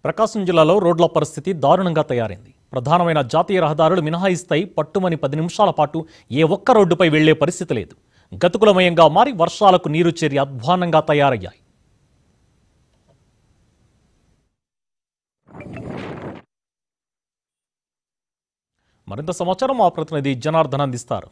ప్రకాశం జిల్లాలో రోడ్ల పరిస్థితి దారుణంగా తయారైంది ప్రధానమైన జాతీయ రహదారులు మినహాయిస్తాయి పట్టుమని పది నిమిషాల పాటు ఏ ఒక్క రోడ్డుపై వెళ్లే పరిస్థితి లేదు గతుకులమయంగా మారి వర్షాలకు నీరు చేరి అధ్వానంగా తయారయ్యాయి మరింత సమాచారం మా ప్రతినిధి జనార్దన్ అందిస్తారు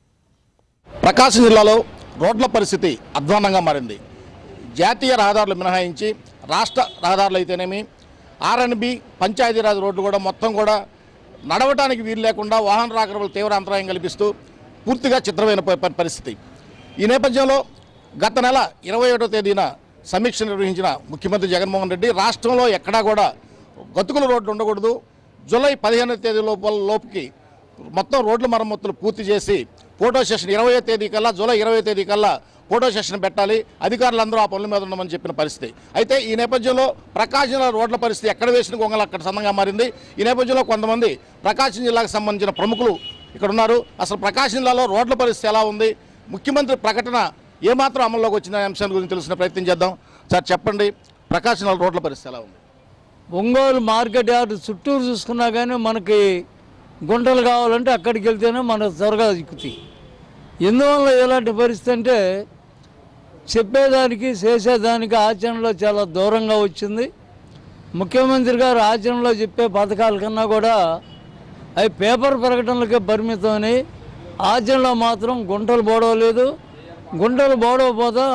ప్రకాశం జిల్లాలో రోడ్ల పరిస్థితి అధ్వానంగా మారింది జాతీయ రహదారులు మినహాయించి రాష్ట్ర రహదారులు అయితేనేమి ఆర్ఎన్బి పంచాయతీరాజ్ రోడ్లు కూడా మొత్తం కూడా నడవటానికి వీలు లేకుండా వాహన రాకడలు తీవ్ర అంతరాయం కల్పిస్తూ పూర్తిగా చిత్రమైన ప- ప- పరిస్థితి ఈ నేపథ్యంలో గత నెల ఇరవై ఒకటో తేదీన సమీక్ష నిర్వహించిన ముఖ్యమంత్రి జగన్మోహన్ రెడ్డి రాష్ట్రంలో ఎక్కడా కూడా గతుకుల రోడ్లు ఉండకూడదు జూలై పదిహేనవ తేదీ లోపల లోపుకి మొత్తం రోడ్ల మరమ్మతులు పూర్తి చేసి ఫోటో సెషన్ ఇరవై తేదీ కల్లా జూలై ఇరవై తేదీ కల్లా ఫోటో సెషన్ పెట్టాలి అధికారులందరూ ఆ పనుల మీద ఉండమని చెప్పిన పరిస్థితి అయితే ఈ నేపథ్యంలో ప్రకాశం జిల్లా రోడ్ల పరిస్థితి ఎక్కడ వేసిన గొంగలు అక్కడ సందంగా మారింది ఈ నేపథ్యంలో కొంతమంది ప్రకాశం జిల్లాకు సంబంధించిన ప్రముఖులు ఇక్కడ ఉన్నారు అసలు ప్రకాశం జిల్లాలో రోడ్ల పరిస్థితి ఎలా ఉంది ముఖ్యమంత్రి ప్రకటన ఏమాత్రం అమల్లోకి వచ్చిన అంశాల గురించి తెలిసిన ప్రయత్నం చేద్దాం సార్ చెప్పండి ప్రకాశం జిల్లా రోడ్ల పరిస్థితి ఎలా ఉంది ఒంగోలు మార్కెట్ యార్డ్ చుట్టూరు చూసుకున్నా కానీ మనకి గుంటలు కావాలంటే అక్కడికి వెళ్తేనే మనకు త్వరగా చిక్కుతాయి ఎందువల్ల ఎలాంటి పరిస్థితి అంటే చెప్పేదానికి చేసేదానికి ఆచరణలో చాలా దూరంగా వచ్చింది ముఖ్యమంత్రి గారు ఆచరణలో చెప్పే పథకాల కన్నా కూడా అవి పేపర్ ప్రకటనలకే పరిమితమని ఆచరణలో మాత్రం గుంటలు పోవలేదు గుంటలు పోవకపోతే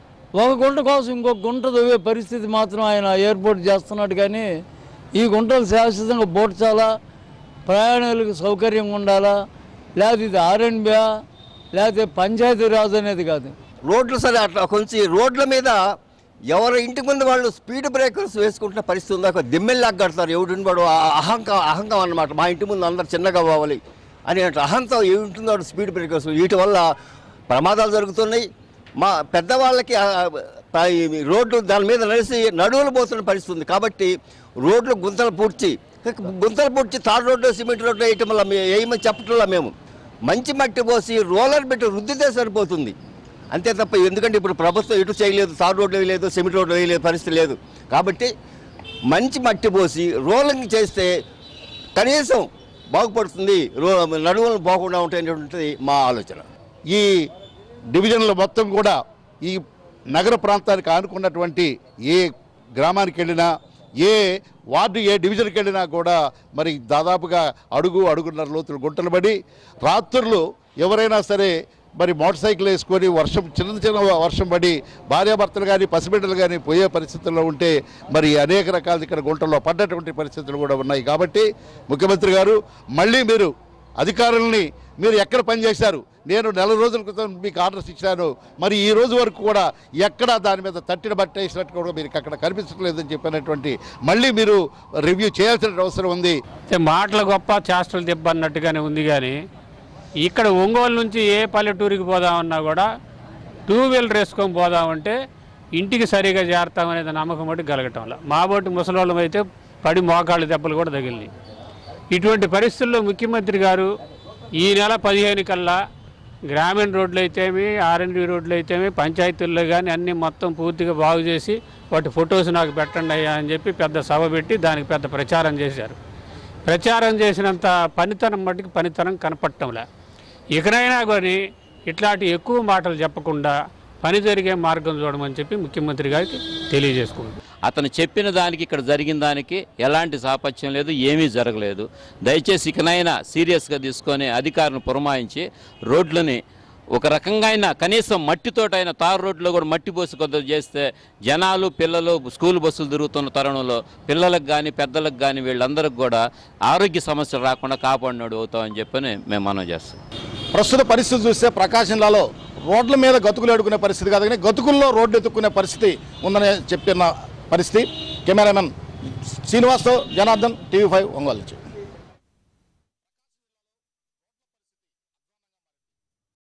ఒక గుంట కోసం ఇంకొక గుంట తవ్వే పరిస్థితి మాత్రం ఆయన ఏర్పాటు చేస్తున్నాడు కానీ ఈ గుంటలు శాశ్వతంగా పోడ్చాలా ప్రయాణికులకు సౌకర్యంగా ఉండాలా లేకపోతే ఇది ఆర్ఎన్బియా లేకపోతే పంచాయతీ రాజు అనేది కాదు రోడ్లు సరే అట్లా కొంచెం రోడ్ల మీద ఎవరి ఇంటి ముందు వాళ్ళు స్పీడ్ బ్రేకర్స్ వేసుకుంటున్న పరిస్థితి ఉందా ఒక దిమ్మెల్లాగా కడతారు ఎవడిని వాడు ఆ- అహంకా అహంకం అన్నమాట మా ఇంటి ముందు అందరు చిన్నగా పోవాలి అని అట్లా అహంతం ఏముంటుందో వాడు స్పీడ్ బ్రేకర్స్ వీటి వల్ల ప్రమాదాలు జరుగుతున్నాయి మా పెద్దవాళ్ళకి ఆ, ఆ, ఈ రోడ్లు దాని మీద నడిచి నడువులు పోతున్న పరిస్థితి ఉంది కాబట్టి రోడ్లు గుంతలు పూడ్చి గుంతలు పూడ్చి తార్ రోడ్డు సిమెంట్ రోడ్డు వేయటం వల్ల మే- వేయమని చెప్పట్లా మేము మంచి మట్టి పోసి రోలర్ పెట్టి రుద్దితే సరిపోతుంది అంతే తప్ప ఎందుకంటే ఇప్పుడు ప్రభుత్వం ఎటు చేయలేదు తార్ రోడ్లు వేయలేదు సిమెంట్ రోడ్లు వేయలేదు పరిస్థితి లేదు కాబట్టి మంచి మట్టి పోసి రోలింగ్ చేస్తే కనీసం బాగుపడుతుంది రో నడువులు పోకుండా ఉంటాయనేటువంటిది మా ఆలోచన ఈ డివిజన్లు మొత్తం కూడా ఈ నగర ప్రాంతానికి ఆనుకున్నటువంటి ఏ గ్రామానికి వెళ్ళినా ఏ వార్డు ఏ డివిజన్కి వెళ్ళినా కూడా మరి దాదాపుగా అడుగు అడుగున్నర లోతులు గుంటలు పడి రాత్రులు ఎవరైనా సరే మరి మోటార్ సైకిల్ వేసుకొని వర్షం చిన్న చిన్న వర్షం పడి భార్యాభర్తలు కానీ పసిబిడ్డలు కానీ పోయే పరిస్థితుల్లో ఉంటే మరి అనేక రకాల ఇక్కడ గుంటల్లో పడ్డటువంటి పరిస్థితులు కూడా ఉన్నాయి కాబట్టి ముఖ్యమంత్రి గారు మళ్ళీ మీరు అధికారుల్ని మీరు ఎక్కడ పనిచేశారు నేను నెల రోజుల క్రితం మీకు ఆర్డర్స్ ఇచ్చాను మరి ఈ రోజు వరకు కూడా ఎక్కడ దాని మీద తట్టిన బట్టేసినట్టు కూడా మీకు అక్కడ కనిపించట్లేదని చెప్పినటువంటి మళ్ళీ మీరు రివ్యూ చేయాల్సిన అవసరం ఉంది అయితే మాటలు గొప్ప చేష్టలు దెబ్బ అన్నట్టుగానే ఉంది కానీ ఇక్కడ ఒంగోలు నుంచి ఏ పల్లెటూరికి పోదామన్నా కూడా టూ వీలర్ వేసుకొని పోదామంటే ఇంటికి సరిగా చేరతామనేది నమ్మకం బట్టి కలగటంలా మా బోటి ముసలోళ్ళం అయితే పడి మోకాళ్ళ దెబ్బలు కూడా తగిలినాయి ఇటువంటి పరిస్థితుల్లో ముఖ్యమంత్రి గారు ఈ నెల పదిహేను కల్లా గ్రామీణ రోడ్లు అయితేమి ఆర్ఎన్బి రోడ్లు అయితేమి పంచాయతీల్లో కానీ అన్నీ మొత్తం పూర్తిగా బాగు చేసి వాటి ఫొటోస్ నాకు పెట్టండి అయ్యా అని చెప్పి పెద్ద సభ పెట్టి దానికి పెద్ద ప్రచారం చేశారు ప్రచారం చేసినంత పనితనం మట్టుకు పనితనం కనపడటంలే ఇకనైనా కానీ ఇట్లాంటి ఎక్కువ మాటలు చెప్పకుండా పని జరిగే మార్గం చూడమని చెప్పి ముఖ్యమంత్రి గారికి తెలియజేసుకుంటాం అతను చెప్పిన దానికి ఇక్కడ జరిగిన దానికి ఎలాంటి సాపత్యం లేదు ఏమీ జరగలేదు దయచేసి ఇకనైనా సీరియస్గా తీసుకొని అధికారులను పురమాయించి రోడ్లని ఒక రకంగా అయినా కనీసం మట్టితోటైనా తారు రోడ్లో కూడా మట్టి పోసి కొద్దిగా చేస్తే జనాలు పిల్లలు స్కూల్ బస్సులు తిరుగుతున్న తరుణంలో పిల్లలకు కానీ పెద్దలకు కానీ వీళ్ళందరికి కూడా ఆరోగ్య సమస్యలు రాకుండా కాపాడినాడు అవుతామని చెప్పని మేము మనం చేస్తాం ప్రస్తుత పరిస్థితి చూస్తే ప్రకాశం జిల్లాలో రోడ్ల మీద గతుకులు ఎడుకునే పరిస్థితి కాదు కానీ గతుకుల్లో రోడ్డు ఎత్తుక్కునే పరిస్థితి ఉందని చెప్పిన పరిస్థితి కెమెరామెన్ శ్రీనివాస్తో జనార్దన్ టీవీ ఫైవ్ ఒంగోలు నుంచి